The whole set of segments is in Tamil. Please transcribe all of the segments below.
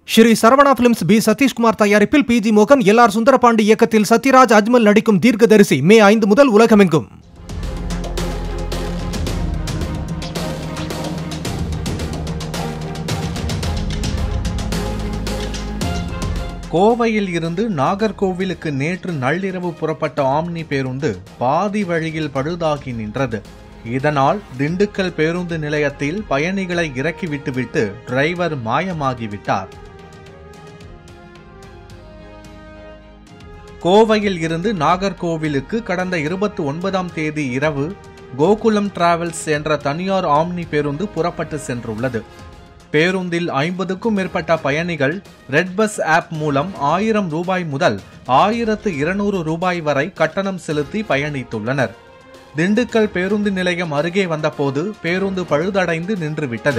ஸ்ரீ சரவணா பிலிம்ஸ் பி சதீஷ்குமார் தயாரிப்பில் பி ஜி மோகன் எல் ஆர் சுந்தரபாண்டி இயக்கத்தில் சத்யராஜ் அஜ்மல் நடிக்கும் தீர்க்கதரிசி மே ஐந்து முதல் உலகமெங்கும் கோவையில் இருந்து நாகர்கோவிலுக்கு நேற்று நள்ளிரவு புறப்பட்ட ஆம்னி பேருந்து பாதி வழியில் பழுதாகி நின்றது இதனால் திண்டுக்கல் பேருந்து நிலையத்தில் பயணிகளை இறக்கிவிட்டுவிட்டு டிரைவர் மாயமாகிவிட்டார் கோவையில் இருந்து நாகர்கோவிலுக்கு கடந்த இருபத்தி ஒன்பதாம் தேதி இரவு கோகுலம் டிராவல்ஸ் என்ற தனியார் ஆம்னி பேருந்து புறப்பட்டு சென்றுள்ளது பேருந்தில் ஐம்பதுக்கும் மேற்பட்ட பயணிகள் ரெட் பஸ் ஆப் மூலம் ஆயிரம் ரூபாய் முதல் ஆயிரத்து இருநூறு ரூபாய் வரை கட்டணம் செலுத்தி பயணித்துள்ளனர் திண்டுக்கல் பேருந்து நிலையம் அருகே வந்தபோது பேருந்து பழுதடைந்து நின்றுவிட்டது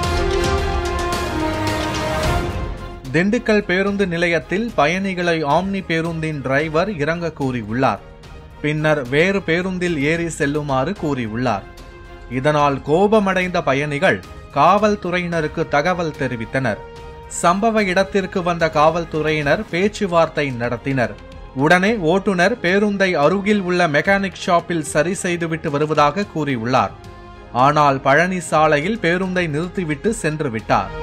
திண்டுக்கல் பேருந்து நிலையத்தில் பயணிகளை ஆம்னி பேருந்தின் டிரைவர் இறங்க கூறியுள்ளார் பின்னர் வேறு பேருந்தில் ஏறி செல்லுமாறு கூறியுள்ளார் இதனால் கோபமடைந்த பயணிகள் காவல்துறையினருக்கு தகவல் தெரிவித்தனர் சம்பவ இடத்திற்கு வந்த காவல்துறையினர் பேச்சுவார்த்தை நடத்தினர் உடனே ஓட்டுநர் பேருந்தை அருகில் உள்ள மெக்கானிக் ஷாப்பில் சரி செய்துவிட்டு வருவதாக கூறியுள்ளார் ஆனால் பழனி சாலையில் பேருந்தை நிறுத்திவிட்டு சென்று விட்டார்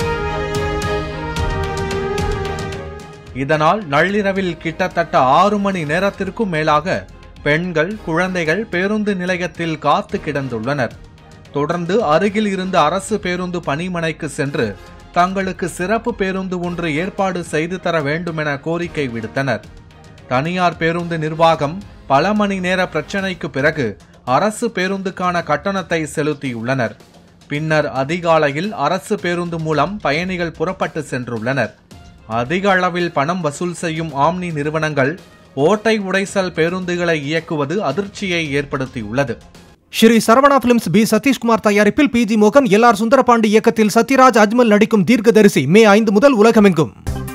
இதனால் நள்ளிரவில் கிட்டத்தட்ட ஆறு மணி நேரத்திற்கும் மேலாக பெண்கள் குழந்தைகள் பேருந்து நிலையத்தில் காத்து கிடந்துள்ளனர் தொடர்ந்து அருகில் இருந்த அரசு பேருந்து பணிமனைக்கு சென்று தங்களுக்கு சிறப்பு பேருந்து ஒன்று ஏற்பாடு செய்து தர வேண்டுமென கோரிக்கை விடுத்தனர் தனியார் பேருந்து நிர்வாகம் பல மணி நேர பிரச்சினைக்கு பிறகு அரசு பேருந்துக்கான கட்டணத்தை செலுத்தியுள்ளனர் பின்னர் அதிகாலையில் அரசு பேருந்து மூலம் பயணிகள் புறப்பட்டு சென்றுள்ளனர் அதிக அளவில் பணம் வசூல் செய்யும் ஆம்னி நிறுவனங்கள் ஓட்டை உடைசல் பேருந்துகளை இயக்குவது அதிர்ச்சியை ஏற்படுத்தியுள்ளது ஸ்ரீ சரவணா பிலிம்ஸ் பி சதீஷ்குமார் தயாரிப்பில் பி ஜி மோகன் எல் ஆர் சுந்தரபாண்டி இயக்கத்தில் சத்யராஜ் அஜ்மல் நடிக்கும் தீர்க்கதரிசி மே ஐந்து முதல் உலகமெங்கும்